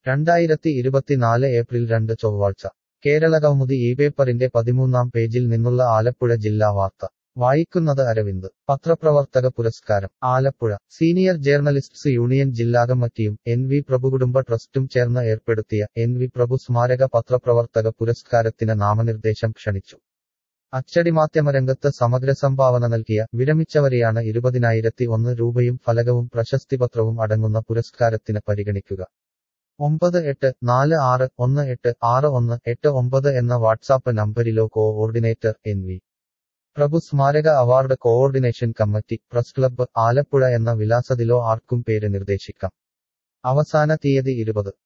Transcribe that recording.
രണ്ടായിരത്തി ഇരുപത്തിനാല് ഏപ്രിൽ രണ്ട് ചൊവ്വാഴ്ച കേരളകൗമുദി ഈ പേപ്പറിന്റെ പതിമൂന്നാം പേജിൽ നിന്നുള്ള ആലപ്പുഴ ജില്ലാ വാർത്ത വായിക്കുന്നത് അരവിന്ദ് പത്രപ്രവർത്തക പുരസ്കാരം ആലപ്പുഴ സീനിയർ ജേർണലിസ്റ്റ്സ് യൂണിയൻ ജില്ലാ കമ്മിറ്റിയും എൻ വി പ്രഭുകുടുംബ ട്രസ്റ്റും ചേർന്ന് ഏർപ്പെടുത്തിയ എൻ വി പ്രഭു സ്മാരക പത്രപ്രവർത്തക പുരസ്കാരത്തിന് നാമനിർദ്ദേശം ക്ഷണിച്ചു അച്ചടിമാധ്യമരംഗത്ത് സമഗ്ര സംഭാവന നൽകിയ വിരമിച്ചവരെയാണ് ഇരുപതിനായിരത്തി ഒന്ന് രൂപയും ഫലകവും പ്രശസ്തിപത്രവും അടങ്ങുന്ന പുരസ്കാരത്തിന് പരിഗണിക്കുക ഒമ്പത് എട്ട് നാല് ആറ് ഒന്ന് എട്ട് ആറ് ഒന്ന് എട്ട് ഒമ്പത് എന്ന വാട്സാപ്പ് നമ്പരിലോ കോഓർഡിനേറ്റർ എൻ വി പ്രഭു സ്മാരക award coordination committee press club Alappuzha എന്ന വിലാസത്തിലോ ആർക്കും പേര് നിർദ്ദേശിക്കാം അവസാന തീയതി ഇരുപത്